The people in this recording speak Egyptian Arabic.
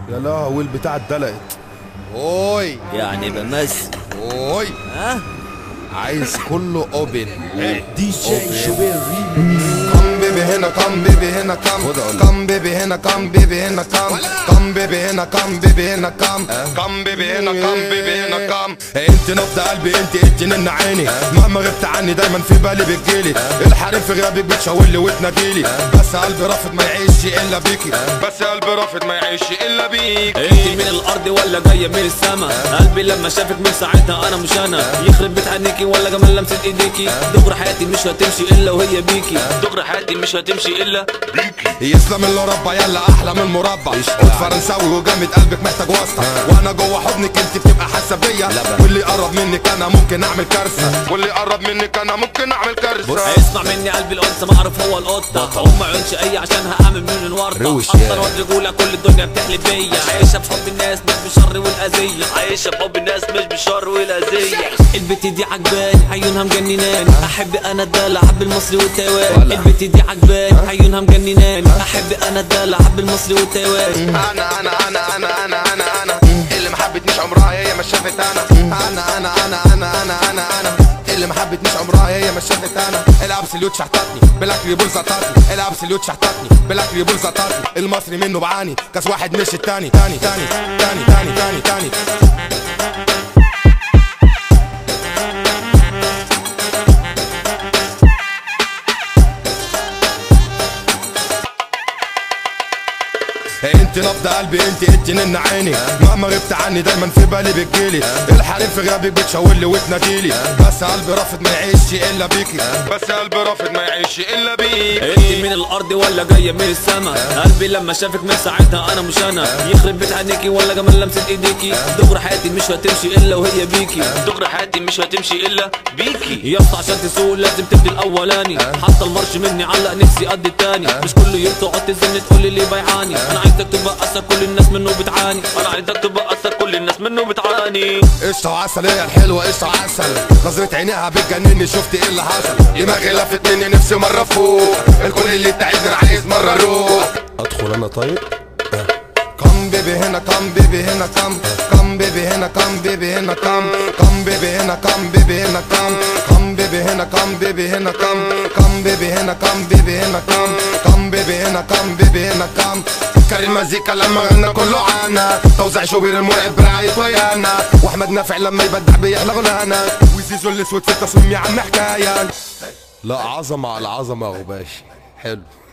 يا لهوي البتاع اتدلقت اوي يعني بمس اوي ها عايز كله اوبن دي جي شوبير كم بيبي هنا كم بيبي هنا كم كم بيبي هنا كم بيبي هنا كم كم بيبي هنا كم بيبي هنا كم كم بيبي هنا كم بيبي هنا كم انت نبض قلبي انت انت نن عيني مهما غبت عني دايما في بالي بتجيلي الحريم في غيابك بتشاورلي وتناديلي بس قلبي رافض ما يعيش الا بيكي بس قلبي رافض ما يعيش الا بيك انت من الارض ولا جايه من السما قلبي لما شافك من ساعتها انا مش انا يخرب بيت عينيكي ولا جمال لمسه ايديكي دغري حياتي مش هتمشي الا وهي بيكي دغري حياتي مش هتمشي الا يسلم اللي ربى يلا احلى من المربى قلت فرنساوي وجامد قلبك محتاج واسطه وانا جوه حضنك انت بتبقى حاسه بيا واللي يقرب منك انا ممكن اعمل كارثه واللي يقرب منك انا ممكن اعمل كارثه اسمع مني قلبي الانثى ما اعرف هو القطه هم عيونش اي عشان هعمل من الورطه روش اصلا يا. واد رجوله كل الدنيا بتحلف بيا عايشه بحب الناس مش بالشر والاذيه عايشه بحب الناس مش بالشر والاذيه البت دي عجباني عيونها مجنناني احب انا الدلع حب المصري والتايواني البت دي عجباني عيونها مجنناني احب انا الدلع حب المصري والتايواني انا انا انا انا انا انا انا اللي ما حبتنيش عمرها هي ما شافت انا انا انا انا انا انا انا انا اللي ما حبتنيش عمرها هي ما شافت انا العب سليوت شحطتني بالاكل بول زطتني العب سليوت شحطتني بالاكل بول زطتني المصري منه بعاني كاس واحد مش التاني تاني تاني تاني تاني تاني تاني انت نبض قلبي انت انت نن عيني مهما غبت عني دايما في بالي بتجيلي الحريم في غيابك بتشاورلي وتناديلي بس قلبي رافض ما يعيش الا بيكي بس قلبي رافض ما يعيش الا بيكي انت من الارض ولا جايه من السما قلبي لما شافك من ساعتها انا مش انا يخرب بيت عينيكي ولا جمال لمسه ايديكي دغري حياتي مش هتمشي الا وهي بيكي دغري حياتي مش هتمشي الا بيكي يا اسطى عشان تسوق لازم تبدي الاولاني حتى المرش مني علق نفسي قد التاني مش كل يوم تقعد تزن تقول لي ليه بيعاني انا عايزك تبقى اثر كل الناس منه بتعاني انا عايزك تبقى اثر كل الناس منه بتعاني قشطة وعسل هي الحلوة قشطة وعسل نظرة عينيها بتجنني شفت ايه اللي حصل دماغي لفت مني نفسي مرة فوق الكل اللي تعبني أنا عايز مرة اروح ادخل انا طيب كم بيبي هنا كم بيبي هنا كم كم بيبي هنا كم بيبي هنا كم كم بيبي هنا كم بيبي هنا كم كم بيبي هنا كم بيبي هنا كم كم بيبي هنا كم بيبي هنا كم كم بيبي هنا كم بيبي هنا كم فكر المزيكا لما غنى كله عنا توزيع شوبير المرعب برعاية ويانا واحمد نافع لما يبدع بيحلى غنانا وزيزو الاسود في التصميم يا عم حكايه لا عظمه على عظمه يا غباشي حلو